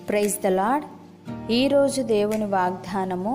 praise the lord ఈరోజు దేవుని వాగ్దానము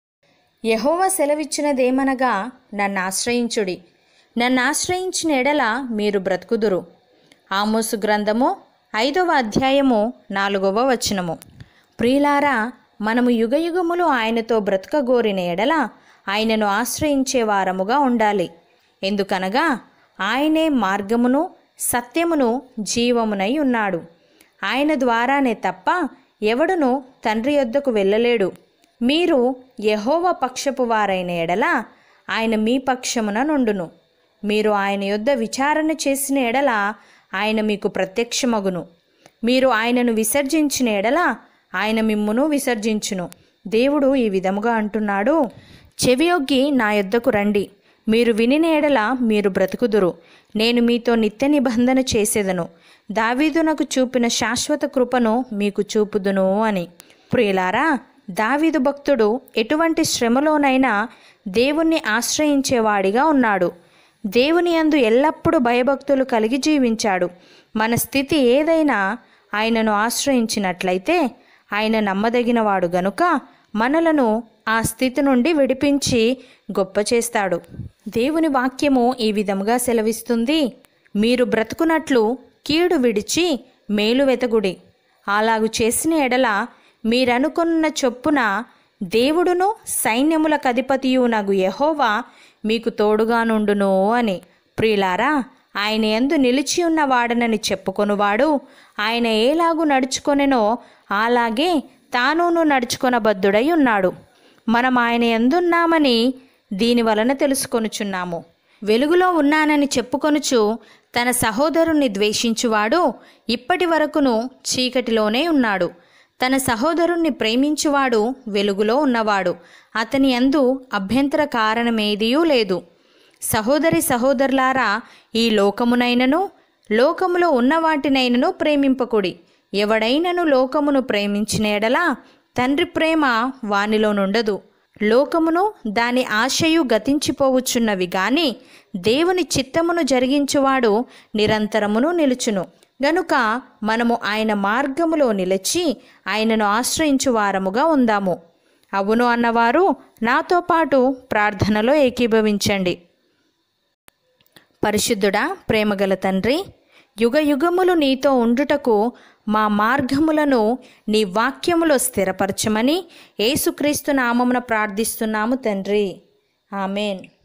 యహోవ సెలవిచ్చినదేమనగా నన్ను ఆశ్రయించుడి నన్ను ఆశ్రయించిన ఎడల మీరు బ్రతుకుదురు ఆమోసు గ్రంథము ఐదవ అధ్యాయము నాలుగవ వచనము ప్రియులారా మనము యుగయుగములు ఆయనతో బ్రతకగోరిన ఎడల ఆయనను ఆశ్రయించే వారముగా ఉండాలి ఎందుకనగా ఆయనే మార్గమును సత్యమును జీవమునై ఉన్నాడు ఆయన ద్వారానే తప్ప ఎవడును తండ్రి యొద్దకు వెళ్ళలేడు మీరు యహోవ పక్షపు వారైన ఎడల ఆయన మీ పక్షమున నుండును మీరు ఆయన యొద్ద విచారణ చేసిన ఎడల ఆయన మీకు ప్రత్యక్షమగును మీరు ఆయనను విసర్జించిన ఎడల ఆయన మిమ్మును విసర్జించును దేవుడు ఈ విధముగా అంటున్నాడు చెవియొగ్గి నా యొద్దకు రండి మీరు వినిన ఎడల మీరు బ్రతుకుదురు నేను మీతో నిత్య నిబంధన చేసేదను దావీదునకు చూపిన శాశ్వత కృపను మీకు చూపుదును అని ప్రియులారా దావీదు భక్తుడు ఎటువంటి శ్రమలోనైనా దేవుణ్ణి ఆశ్రయించేవాడిగా ఉన్నాడు దేవుని యందు ఎల్లప్పుడూ భయభక్తులు కలిగి జీవించాడు మన స్థితి ఏదైనా ఆయనను ఆశ్రయించినట్లయితే ఆయన నమ్మదగినవాడు గనుక మనలను ఆ స్థితి నుండి విడిపించి గొప్ప చేస్తాడు దేవుని వాక్యము ఈ విధముగా సెలవిస్తుంది మీరు బ్రతుకున్నట్లు కీడు విడిచి మేలు వెతగుడి అలాగు చేసిన ఎడల మీరనుకున్న చొప్పున దేవుడును సైన్యములకు అధిపతియునగు యహోవా మీకు తోడుగా నుండును అని ప్రియులారా ఆయన ఎందు నిలిచి ఉన్న వాడనని చెప్పుకొనువాడు ఆయన ఏలాగు నడుచుకొనెనో అలాగే తానును నడుచుకొనబద్ధుడై ఉన్నాడు మనం ఆయన ఎందున్నామని దీని వలన తెలుసుకొనుచున్నాము వెలుగులో ఉన్నానని చెప్పుకొనుచు తన సహోదరుణ్ణి ద్వేషించువాడు ఇప్పటి వరకును చీకటిలోనే ఉన్నాడు తన సహోదరుణ్ణి ప్రేమించువాడు వెలుగులో ఉన్నవాడు అతని అందు అభ్యంతర కారణమేదియూ లేదు సహోదరి సహోదరులారా ఈ లోకమునైనను లోకములో ఉన్న వాటినైనను ప్రేమింపకుడి ఎవడైనను లోకమును ప్రేమించిన ఎడలా తండ్రి ప్రేమ వానిలో నుండదు లోకమును దాని ఆశయు గతించిపోవచ్చున్నవి గాని దేవుని చిత్తమును జరిగించువాడు నిరంతరమును నిలుచును గనుక మనము ఆయన మార్గములో నిలిచి ఆయనను ఆశ్రయించు వారముగా ఉందాము అవును అన్నవారు నాతో పాటు ప్రార్థనలో ఏకీభవించండి పరిశుద్ధుడా ప్రేమగల తండ్రి యుగ యుగములు నీతో ఉండుటకు మా మార్గములను నీ వాక్యములో స్థిరపరచమని యేసుక్రీస్తు నామమున ప్రార్థిస్తున్నాము తండ్రి ఆమెన్